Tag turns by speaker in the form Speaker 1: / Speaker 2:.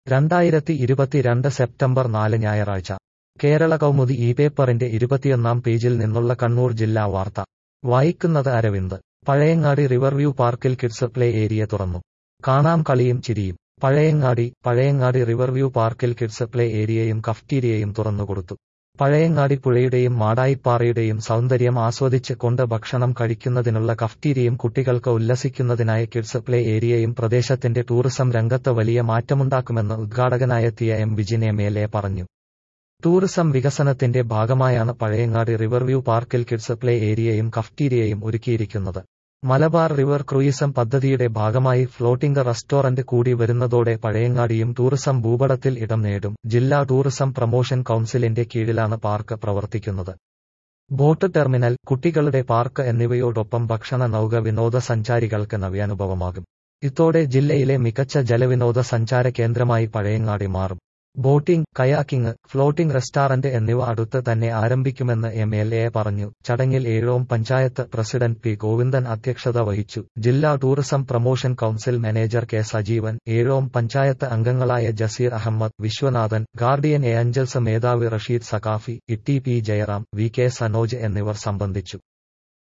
Speaker 1: രണ്ടായിരത്തി ഇരുപത്തിരണ്ട് സെപ്റ്റംബർ നാല് ഞായറാഴ്ച കേരള കൗമുദി ഈ പേപ്പറിന്റെ ഇരുപത്തിയൊന്നാം പേജിൽ നിന്നുള്ള കണ്ണൂർ ജില്ലാ വാർത്ത വായിക്കുന്നത് അരവിന്ദ് പഴയങ്ങാടി റിവർവ്യൂ പാർക്കിൽ കിഡ്സ് പ്ലേ ഏരിയ തുറന്നു കാണാം കളിയും ചിരിയും പഴയങ്ങാടി പഴയങ്ങാടി റിവർവ്യൂ പാർക്കിൽ കിഡ്സ് പ്ലേ ഏരിയയും കഫ്റ്റീരിയയും തുറന്നുകൊടുത്തു പഴയങ്ങാടി പുഴയുടെയും മാടായിപ്പാറയുടെയും സൗന്ദര്യം ആസ്വദിച്ച് കൊണ്ട് ഭക്ഷണം കഴിക്കുന്നതിനുള്ള കഫ്റ്റീരിയയും കുട്ടികൾക്ക് ഉല്ലസിക്കുന്നതിനായ കിഡ്സ് പ്ലേ ഏരിയയും പ്രദേശത്തിന്റെ ടൂറിസം രംഗത്ത് വലിയ മാറ്റമുണ്ടാക്കുമെന്ന് ഉദ്ഘാടകനായെത്തിയ M Vijin M L A പറഞ്ഞു ടൂറിസം വികസനത്തിന്റെ ഭാഗമായാണ് പഴയങ്ങാടി റിവർവ്യൂ പാർക്കിൽ കിഡ്സ് പ്ലേ ഏരിയയും കഫ്റ്റീരിയയും ഒരുക്കിയിരിക്കുന്നത് മലബാർ റിവർ ക്രൂയിസം പദ്ധതിയുടെ ഭാഗമായി ഫ്ലോട്ടിംഗ് റെസ്റ്റോറന്റ് കൂടി വരുന്നതോടെ പഴയങ്ങാടിയും ടൂറിസം ഭൂപടത്തിൽ ഇടം നേടും ജില്ലാ ടൂറിസം പ്രമോഷൻ കൌൺസിലിന്റെ കീഴിലാണ് പാർക്ക് പ്രവർത്തിക്കുന്നത് ബോട്ട് ടെർമിനൽ കുട്ടികളുടെ പാർക്ക് എന്നിവയോടൊപ്പം ഭക്ഷണ നൗക വിനോദസഞ്ചാരികൾക്ക് നവ്യാനുഭവമാകും ഇതോടെ ജില്ലയിലെ മികച്ച ജലവിനോദ സഞ്ചാര കേന്ദ്രമായി പഴയങ്ങാടി മാറും ബോട്ടിംഗ് കയാക്കിംഗ് ഫ്ലോട്ടിംഗ് റെസ്റ്റോറന്റ് എന്നിവ അടുത്ത് തന്നെ ആരംഭിക്കുമെന്ന് എം എൽ എ പറഞ്ഞു ചടങ്ങിൽ ഏഴോം പഞ്ചായത്ത് പ്രസിഡന്റ് പി ഗോവിന്ദൻ അധ്യക്ഷത വഹിച്ചു ജില്ലാ tourism promotion council manager K Sajeevan Ezhome panchayat അംഗങ്ങളായ ജസീർ അഹമ്മദ് വിശ്വനാഥൻ ഗാർഡിയൻ ഏഞ്ചൽസ് മേധാവി Rasheed Sakhafi Itty P Jayaram V K Sanoj എന്നിവർ സംബന്ധിച്ചു